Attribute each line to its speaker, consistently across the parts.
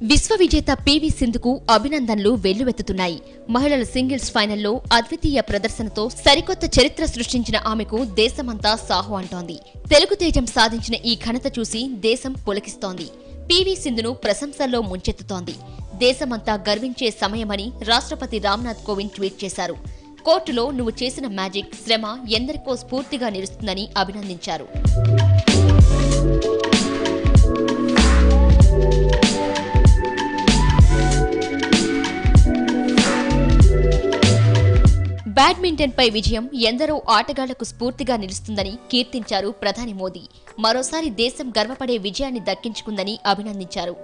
Speaker 1: విశ్వ విజేత పివి సింధుకు అభినందనలు వెల్లువెత్తుతున్నాయి మహిళల సింగిల్స్ ఫైనల్లో అద్వితీయ ప్రదర్శనతో సరికొత్త చరిత్ర సృష్టించిన ఆమెకు దేశమంతా సాహు అంటోంది తెలుగు తేజం సాధించిన ఈ ఘనత చూసి దేశం పులకిస్తోంది పివి సింధును ప్రశంసల్లో ముంచెత్తుతోంది దేశమంతా గర్వించే సమయమని రాష్ట్రపతి రామ్నాథ్ కోవింద్ ట్వీట్ చేశారు కోర్టులో నువ్వు చేసిన మ్యాజిక్ శ్రమ ఎందరికో స్ఫూర్తిగా నిలుస్తుందని అభినందించారు బ్యాడ్మింటన్ పై విజయం ఎందరో ఆటగాళ్లకు స్ఫూర్తిగా నిలుస్తుందని కీర్తించారు ప్రధాని మోదీ మరోసారి దేశం గర్వపడే విజయాన్ని దక్కించుకుందని అభినందించారు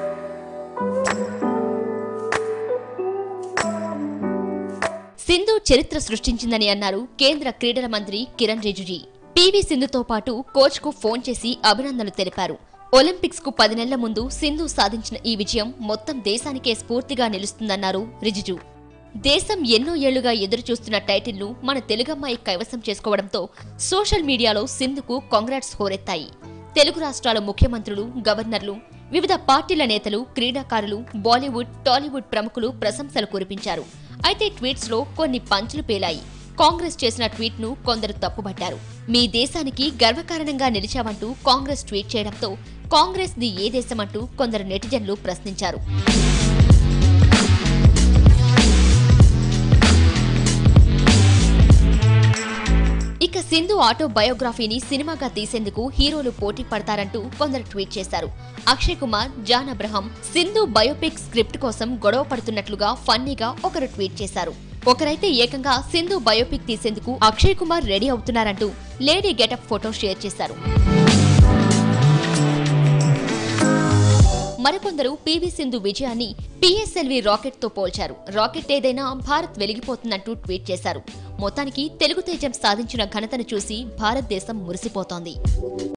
Speaker 1: సింధు చరిత్ర సృష్టించిందని అన్నారు కేంద్ర క్రీడల మంత్రి కిరణ్ రిజిజు పీవీ సింధుతో పాటు కోచ్ కు ఫోన్ చేసి అభినందనలు తెలిపారు ఒలింపిక్స్ కు పది నెలల ముందు సింధు సాధించిన ఈ విజయం మొత్తం దేశానికే స్ఫూర్తిగా నిలుస్తుందన్నారు రిజిజు దేశం ఎన్నో ఏళ్లుగా ఎదురుచూస్తున్న టైటిల్ను మన తెలుగమ్మాయి కైవసం చేసుకోవడంతో సోషల్ మీడియాలో సింధుకు కాంగ్రాట్స్ హోరెత్తాయి తెలుగు రాష్ట్రాల ముఖ్యమంత్రులు గవర్నర్లు వివిధ పార్టీల నేతలు క్రీడాకారులు బాలీవుడ్ టాలీవుడ్ ప్రముఖులు ప్రశంసలు కురిపించారు అయితే ట్వీట్స్ లో కొన్ని పంచులు పేలాయి కాంగ్రెస్ చేసిన ట్వీట్ ను కొందరు తప్పుబట్టారు మీ దేశానికి గర్వకారణంగా నిలిచావంటూ కాంగ్రెస్ ట్వీట్ చేయడంతో కాంగ్రెస్ ది ఏ దేశమంటూ కొందరు నెటిజన్లు ప్రశ్నించారు ఇక సింధు ఆటో బయోగ్రఫీని సినిమాగా తీసేందుకు హీరోలు పోటీ పడతారంటూ కొందరు ట్వీట్ చేశారు అక్షయ్ కుమార్ జాన్ అబ్రహం సింధు బయోపిక్ స్క్రిప్ట్ కోసం గొడవ పడుతున్నట్లుగా ఫన్నీగా ఒకరు ట్వీట్ చేశారు ఒకరైతే ఏకంగా సింధు బయోపిక్ తీసేందుకు అక్షయ్ కుమార్ రెడీ అవుతున్నారంటూ లేడీ గెటప్ ఫోటో షేర్ చేశారు మరికొందరు పీవీ సింధు విజయాన్ని పిఎస్ఎల్వి రాకెట్ తో పోల్చారు రాకెట్ ఏదైనా భారత్ వెలిగిపోతున్నట్టు ట్వీట్ చేశారు మొత్తానికి తెలుగు తేజం సాధించిన ఘనతను చూసి భారతదేశం మురిసిపోతోంది